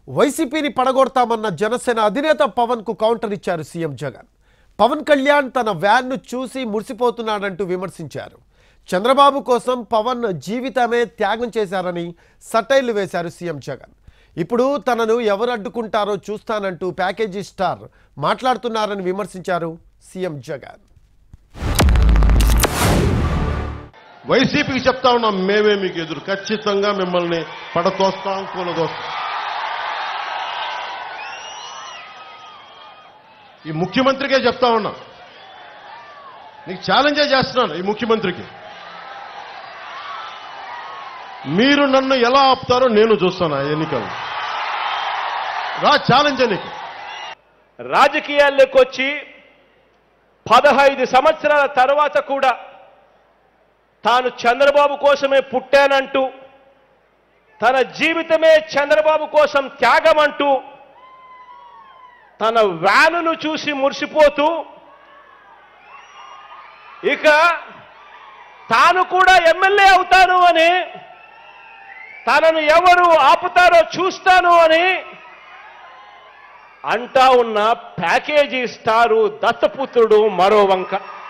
వైసీపీని పడగొడతామన్న జనసేన అధినేత పవన్ కు కౌంటర్ ఇచ్చారు సీఎం జగన్ పవన్ కళ్యాణ్ తన వ్యాన్ను చూసి మురిసిపోతున్నాడంటూ విమర్శించారు చంద్రబాబు కోసం పవన్ జీవితమే త్యాగం చేశారని సటైళ్లు వేశారు సీఎం జగన్ ఇప్పుడు తనను ఎవరు అడ్డుకుంటారో చూస్తానంటూ ప్యాకేజీ స్టార్ మాట్లాడుతున్నారని విమర్శించారు సీఎం జగన్ వైసీపీకి చెప్తా ఉన్నాం మేమే మీకు ఎదురు ఖచ్చితంగా మిమ్మల్ని పడతోస్తాం కూలదోస్తాం ఈ ముఖ్యమంత్రికే చెప్తా ఉన్నా నీకు ఛాలెంజే చేస్తున్నాను ఈ ముఖ్యమంత్రికి మీరు నన్ను ఎలా ఆపుతారో నేను చూస్తాను ఆ ఎన్నికలు రా ఛాలెంజ్ నీకు రాజకీయాల్లోకి వచ్చి పదహైదు సంవత్సరాల తర్వాత కూడా తాను చంద్రబాబు కోసమే పుట్టానంటూ తన జీవితమే చంద్రబాబు కోసం త్యాగం అంటూ తన వ్యానును చూసి మురిసిపోతూ ఇక తాను కూడా ఎమ్మెల్యే అవుతాను అని తనను ఎవరు ఆపుతారో చూస్తాను అని అంటా ఉన్న ప్యాకేజీ స్టారు దత్తపుత్రుడు మరో వంక